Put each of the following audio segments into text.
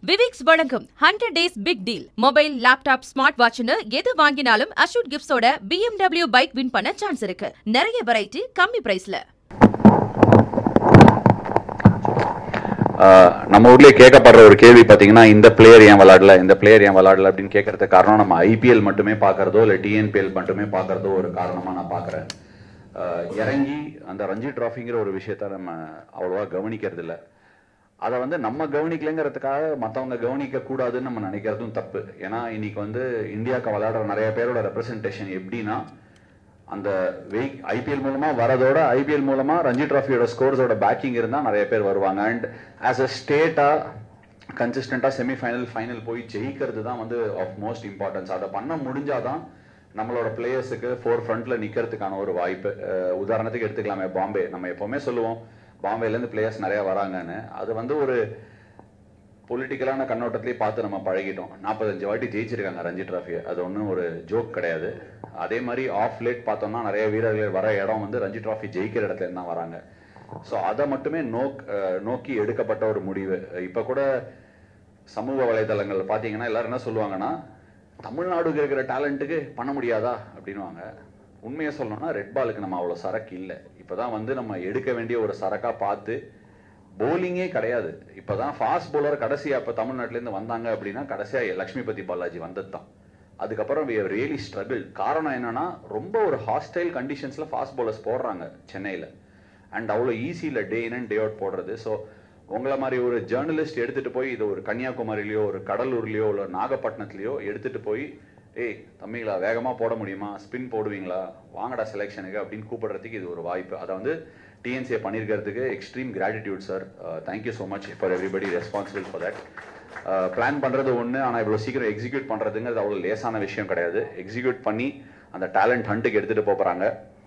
விவிக்ஸ் வழங்கும் hundred days big deal mobile laptop smart வாட்ச்னு எது வாங்கினாலும் அஷூட் கிஃப்ட்ஸோட BMW பைக் வின் பண்ண சான்ஸ் இருக்கு நிறைய வெரைட்டி கம்மி பிரைஸ்ல ஆஹ் நம்ம ஊர்லயே கேட்கப்படுற ஒரு கேள்வி பாத்தீங்கன்னா இந்த பிளேயர் ஏன் விளையாடல இந்த பிளேயர் ஏன் விளையாடல அப்படின்னு கேட்கறதுக்கு காரணம் நம்ம ஐபிஎல் மட்டுமே பாக்குறதோ இல்ல டிஎன்பிஎல் மட்டுமே பாக்குறதோ ஒரு காரணமா நான் பாக்குறேன் ஆஹ் இறங்கி அந்த ரஞ்சி டிராஃபிங்கிற ஒரு விஷயத்த நம்ம அவ்வளவா கவனிக்கிறது இல்ல அதை வந்து நம்ம கவனிக்கலைங்கிறதுக்காக மத்தவங்க கவனிக்க கூடாதுன்னு நம்ம நினைக்கிறதும் தப்பு ஏன்னா இன்னைக்கு வந்து இந்தியாவுக்கு விளையாடுற நிறைய பேரோட ரெப்ரசன்டேஷன் எப்படின்னா அந்த வெய் ஐபிஎல் மூலமா வரதோட ஐபிஎல் மூலமா ரஞ்சி டிராஃபியோட ஸ்கோர்ஸோட பேக்கிங் இருந்தா நிறைய பேர் வருவாங்க அண்ட் ஆஸ் அ ஸ்டேட்டா கன்சிஸ்டண்டா செமிஃபைனல் ஃபைனல் போய் ஜெயிக்கிறது தான் வந்து ஆஃப் மோஸ்ட் இம்பார்ட்டன்ஸ் அதை பண்ண முடிஞ்சாதான் நம்மளோட பிளேயர்ஸுக்கு ஃபோர் ஃப்ரண்ட்ல நிக்கிறதுக்கான ஒரு வாய்ப்பு அஹ் உதாரணத்துக்கு எடுத்துக்கலாமே பாம்பே நம்ம எப்பவுமே சொல்லுவோம் பாம்பேல இருந்து பிளேயர்ஸ் நிறைய வராங்கன்னு அது வந்து ஒரு பொலிட்டிக்கலான கண்ணோட்டத்திலேயே பார்த்து நம்ம பழகிட்டோம் நாற்பத்தஞ்சு வாட்டி ஜெயிச்சிருக்காங்க ரஞ்சி டிராஃபியை அது ஒன்றும் ஒரு ஜோக் கிடையாது அதே மாதிரி ஆஃப் லேட் பார்த்தோம்னா நிறைய வீரர்கள் வர இடம் வந்து ரஞ்சி டிராஃபி ஜெயிக்கிற இடத்துல இருந்து தான் வராங்க ஸோ அதை மட்டுமே நோக் அஹ் நோக்கி எடுக்கப்பட்ட ஒரு முடிவு இப்போ கூட சமூக வலைதளங்கள் பார்த்தீங்கன்னா எல்லாரும் என்ன சொல்லுவாங்கன்னா தமிழ்நாடுக்கு இருக்கிற டேலண்ட்டுக்கு பண்ண முடியாதா அப்படின்னுவாங்க உண்மையை சொல்லணும்னா ரெட் பாலுக்கு நம்ம அவ்வளோ சரக்கு இல்லை இப்போதான் வந்து நம்ம எடுக்க வேண்டிய ஒரு சரக்கா பார்த்து போலிங்கே கிடையாது இப்பதான் ஃபாஸ்ட் bowler கடைசியா இப்ப தமிழ்நாட்டுல இருந்து வந்தாங்க அப்படின்னா கடைசியா லட்சுமிபதி பாலாஜி வந்தது தான் அதுக்கப்புறம் we have really struggled காரணம் என்னன்னா ரொம்ப ஒரு ஹாஸ்டைல் கண்டிஷன்ஸ்ல ஃபாஸ்ட் bowlers போடுறாங்க சென்னையில அண்ட் அவ்வளோ ஈஸி இல்லை day in and day out போடுறது ஸோ உங்களை மாதிரி ஒரு ஜேர்னலிஸ்ட் எடுத்துட்டு போய் இது ஒரு கன்னியாகுமரியிலயோ ஒரு கடலூர்லயோ இல்லை நாகப்பட்டினத்துலயோ எடுத்துட்டு போய் ஏய் தம்பிங்களா வேகமா போட முடியுமா ஸ்பின் போடுவீங்களா வாங்கடா செலெக்ஷனுக்கு அப்படின்னு கூப்பிடுறதுக்கு இது ஒரு வாய்ப்பு அதை வந்து டிஎன்சியை பண்ணியிருக்கிறதுக்கு extreme gratitude sir thank you so much for everybody responsible for that plan பண்றது ஒன்று ஆனால் இவ்வளோ சீக்கிரம் எக்ஸிக்யூட் பண்றதுங்கிறது அவ்வளோ லேசான விஷயம் கிடையாது எக்ஸிக்யூட் பண்ணி அந்த டேலண்ட் ஹண்ட்டுக்கு எடுத்துட்டு போறாங்க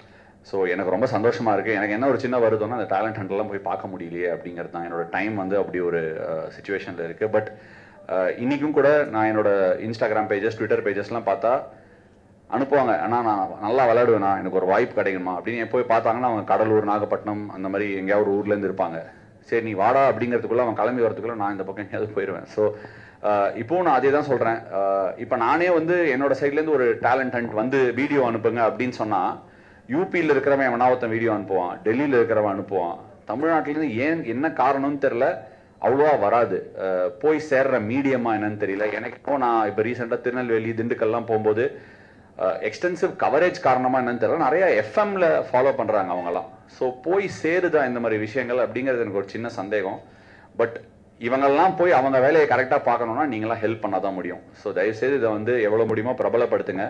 ஸோ எனக்கு ரொம்ப சந்தோஷமா இருக்கு எனக்கு என்ன ஒரு சின்ன வருதுன்னா அந்த டேலண்ட் ஹண்ட்லாம் போய் பார்க்க முடியலையே அப்படிங்கிறது தான் என்னோட டைம் வந்து அப்படி ஒரு சுச்சுவேஷன்ல இருக்கு பட் இன்னைக்கும் கூட நான் என்னோட இன்ஸ்டாகிராம் பேஜஸ் ட்விட்டர் பேஜஸ்லாம் பார்த்தா அனுப்புவாங்க அண்ணா நான் நல்லா விளையாடுவேண்ணா எனக்கு ஒரு வாய்ப்பு கிடைக்குமா அப்படின்னு போய் பார்த்தாங்கன்னா அவங்க கடலூர் நாகப்பட்டினம் அந்த மாதிரி எங்கேயாவது ஒரு ஊர்ல இருந்து இருப்பாங்க சரி நீ வாடா அப்படிங்கிறதுக்குள்ள அவன் கிளம்பி வரதுக்குள்ள நான் இந்த பக்கம் எங்கேயாவது போயிடுவேன் ஸோ இப்போவும் நான் அதே தான் சொல்றேன் இப்போ நானே வந்து என்னோட சைட்லேருந்து ஒரு டேலண்ட் ஹண்ட் வந்து வீடியோ அனுப்புங்க அப்படின்னு சொன்னா யூபியில் இருக்கிறவன் எவனா ஒருத்தன் வீடியோ அனுப்புவான் டெல்லியில் இருக்கிறவன் அனுப்புவான் தமிழ்நாட்டிலேருந்து ஏன் என்ன காரணம்னு தெரியல அவ்வளோவா வராது அஹ் போய் சேர்ற மீடியமா என்னன்னு தெரியல எனக்கு இப்போ நான் இப்போ ரீசெண்டாக திருநெல்வேலி திண்டுக்கல்லாம் போகும்போது எக்ஸ்டென்சிவ் கவரேஜ் காரணமா என்னன்னு தெரியல நிறைய எஃப்எம்ல ஃபாலோ பண்றாங்க அவங்கலாம் ஸோ போய் சேருதா இந்த மாதிரி விஷயங்கள் அப்படிங்கிறது எனக்கு ஒரு சின்ன சந்தேகம் பட் இவங்கெல்லாம் போய் அவங்க வேலையை கரெக்டாக பார்க்கணும்னா நீங்களாம் ஹெல்ப் பண்ணாதான் முடியும் ஸோ தயவுசெய்து இதை வந்து எவ்வளோ முடியுமோ பிரபலப்படுத்துங்க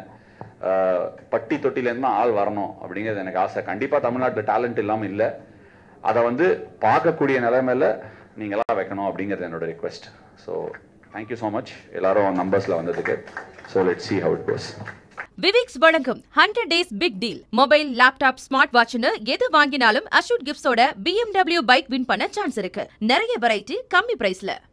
அஹ் பட்டி தொட்டிலேருந்து தான் ஆள் வரணும் அப்படிங்கிறது எனக்கு ஆசை கண்டிப்பாக தமிழ்நாட்டில் டேலண்ட் இல்லாமல் இல்லை அதை வந்து பார்க்கக்கூடிய நிலைமையில நீங்களாம் வைக்கணும் அப்படிங்கிறது என்னோட request so thank you so much எல்லாரும் நம்பர்ஸில் வந்ததுக்கு so let see how it goes விவிக்ஸ் வழங்கும் hundred days big deal mobile laptop smart வாட்ச்னு எது வாங்கினாலும் அஷூட் கிஃப்ட்ஸோட BMW பைக் வின் பண்ண சான்ஸ் இருக்கு நிறைய வெரைட்டி கம்மி பிரைஸ்ல